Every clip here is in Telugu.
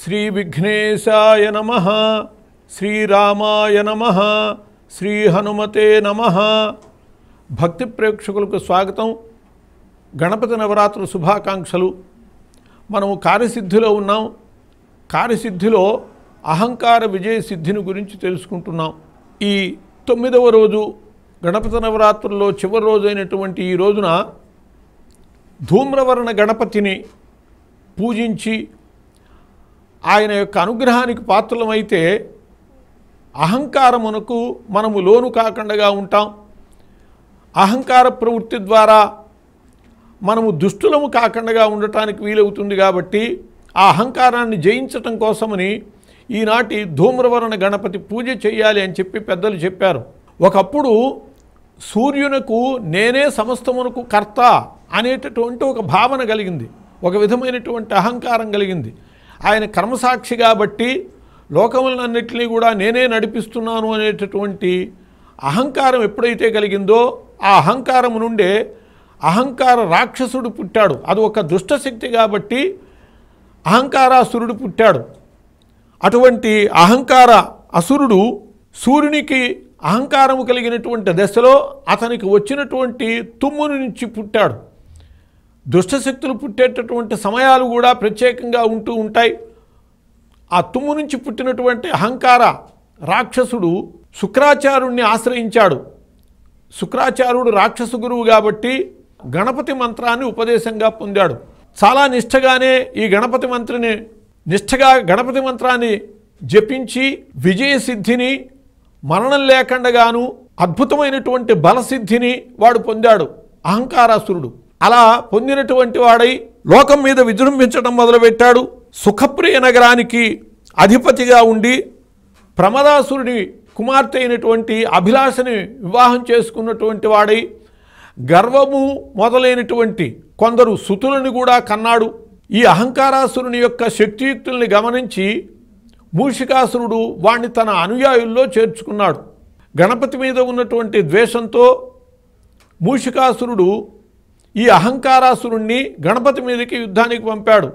శ్రీ విఘ్నేశాయ నమ శ్రీరామాయ నమ శ్రీ హనుమతే నమ భక్తి ప్రేక్షకులకు స్వాగతం గణపతి నవరాత్రుల శుభాకాంక్షలు మనము కార్యసిద్ధిలో ఉన్నాం కార్యసిద్ధిలో అహంకార విజయ సిద్ధిని గురించి తెలుసుకుంటున్నాం ఈ తొమ్మిదవ రోజు గణపతి నవరాత్రుల్లో చివరి రోజు అయినటువంటి ఈ రోజున ధూమ్రవర్ణ గణపతిని పూజించి ఆయన యొక్క అనుగ్రహానికి పాత్రలమైతే అహంకారమునకు మనము లోను కాకుండా ఉంటాం అహంకార ప్రవృత్తి ద్వారా మనము దుష్టులము కాకుండా ఉండటానికి వీలవుతుంది కాబట్టి ఆ అహంకారాన్ని జయించటం కోసమని ఈనాటి ధూమ్రవర్ణ గణపతి పూజ చేయాలి అని చెప్పి పెద్దలు చెప్పారు ఒకప్పుడు సూర్యునకు నేనే సమస్తమునకు కర్త అనేటటువంటి ఒక భావన కలిగింది ఒక విధమైనటువంటి అహంకారం కలిగింది ఆయన కర్మసాక్షి కాబట్టి లోకములన్నింటినీ కూడా నేనే నడిపిస్తున్నాను అనేటటువంటి అహంకారం ఎప్పుడైతే కలిగిందో ఆ అహంకారం నుండే అహంకార రాక్షసుడు పుట్టాడు అది ఒక దుష్టశక్తి కాబట్టి అహంకారాసురుడు పుట్టాడు అటువంటి అహంకార అసురుడు సూర్యునికి అహంకారము కలిగినటువంటి దశలో అతనికి వచ్చినటువంటి తుమ్మును నుంచి పుట్టాడు దుష్టశక్తులు పుట్టేటటువంటి సమయాలు కూడా ప్రత్యేకంగా ఉంటూ ఉంటాయి ఆ తుమ్ము నుంచి పుట్టినటువంటి అహంకార రాక్షసుడు శుక్రాచార్యుణ్ణి ఆశ్రయించాడు శుక్రాచార్యుడు రాక్షస గురువు కాబట్టి గణపతి మంత్రాన్ని ఉపదేశంగా పొందాడు చాలా నిష్ఠగానే ఈ గణపతి మంత్రిని నిష్ఠగా గణపతి మంత్రాన్ని జపించి విజయ సిద్ధిని మరణం లేకుండాను అద్భుతమైనటువంటి బలసిద్ధిని వాడు పొందాడు అహంకారాసురుడు అలా పొందినటువంటి వాడై లోకం మీద విజృంభించడం మొదలుపెట్టాడు సుఖప్రియ నగరానికి అధిపతిగా ఉండి ప్రమదాసురుడి కుమార్తె అయినటువంటి అభిలాషని వివాహం చేసుకున్నటువంటి వాడై గర్వము మొదలైనటువంటి కొందరు సుతులను కూడా కన్నాడు ఈ అహంకారాసురుని యొక్క శక్తియుక్తుల్ని గమనించి మూషికాసురుడు వాణ్ణి తన అనుయాయుల్లో చేర్చుకున్నాడు గణపతి మీద ఉన్నటువంటి ద్వేషంతో మూషికాసురుడు ఈ అహంకారాసురుణ్ణి గణపతి మీదకి యుద్ధానికి పంపాడు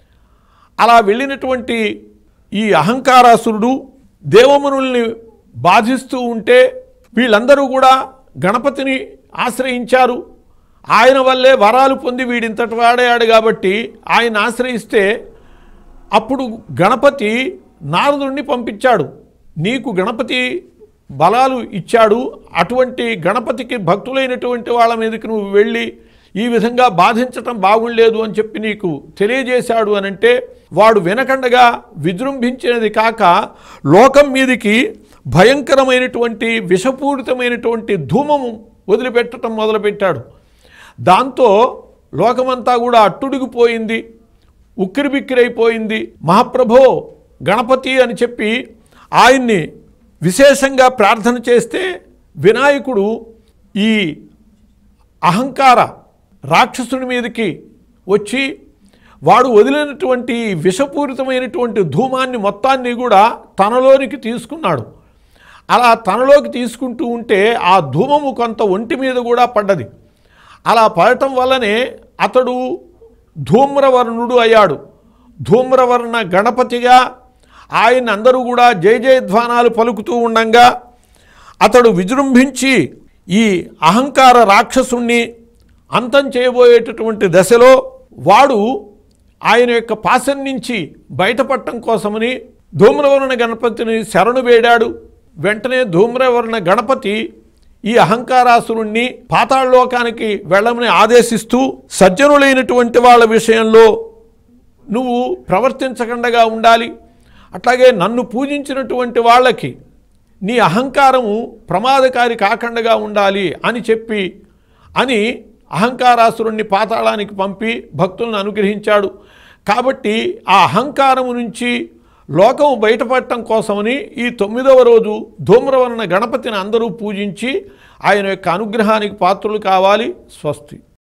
అలా వెళ్ళినటువంటి ఈ అహంకారాసురుడు దేవమునుల్ని బాధిస్తూ ఉంటే వీళ్ళందరూ కూడా గణపతిని ఆశ్రయించారు ఆయన వల్లే వరాలు పొంది వీడింతటి వాడాడు కాబట్టి ఆయన ఆశ్రయిస్తే అప్పుడు గణపతి నారదుడిని పంపించాడు నీకు గణపతి బలాలు ఇచ్చాడు అటువంటి గణపతికి భక్తులైనటువంటి వాళ్ళ మీదకి నువ్వు వెళ్ళి ఈ విధంగా బాధించటం బాగుండలేదు అని చెప్పి నీకు తెలియజేశాడు అని అంటే వాడు వినకండగా విజృంభించినది కాక లోకం మీదికి భయంకరమైనటువంటి విషపూరితమైనటువంటి ధూమము వదిలిపెట్టడం మొదలుపెట్టాడు దాంతో లోకమంతా కూడా అట్టుడిగిపోయింది ఉక్కిరిబిక్కిరైపోయింది మహాప్రభో గణపతి అని చెప్పి ఆయన్ని విశేషంగా ప్రార్థన చేస్తే వినాయకుడు ఈ అహంకార రాక్షసుడి మీదకి వచ్చి వాడు వదిలినటువంటి ఈ విషపూరితమైనటువంటి ధూమాన్ని మొత్తాన్ని కూడా తనలోనికి తీసుకున్నాడు అలా తనలోకి తీసుకుంటూ ఉంటే ఆ ధూమము కొంత ఒంటి మీద కూడా పడ్డది అలా పడటం వల్లనే అతడు ధూమ్రవర్ణుడు అయ్యాడు ధూమ్రవర్ణ గణపతిగా ఆయన అందరూ కూడా జయ జయధ్వానాలు పలుకుతూ ఉండంగా అతడు విజృంభించి ఈ అహంకార రాక్షసుణ్ణి అంతం చేయబోయేటటువంటి దశలో వాడు ఆయన యొక్క పాశం నుంచి బయటపడటం కోసమని ధూమ్రవర్ణ గణపతిని శరణు వేడాడు వెంటనే ధూమ్రవర్ణ గణపతి ఈ అహంకారాసురుణ్ణి పాతాళలోకానికి వెళ్ళమని ఆదేశిస్తూ సజ్జనులైనటువంటి వాళ్ళ విషయంలో నువ్వు ప్రవర్తించకుండా ఉండాలి అట్లాగే నన్ను పూజించినటువంటి వాళ్ళకి నీ అహంకారము ప్రమాదకారి కాకుండా ఉండాలి అని చెప్పి అని అహంకారాసురుణ్ణి పాతాళానికి పంపి భక్తులను అనుగ్రహించాడు కాబట్టి ఆ అహంకారము నుంచి లోకము బయటపడటం కోసమని ఈ తొమ్మిదవ రోజు ధూమ్రవర్ణ గణపతిని అందరూ పూజించి ఆయన యొక్క అనుగ్రహానికి పాత్రులు కావాలి స్వస్తి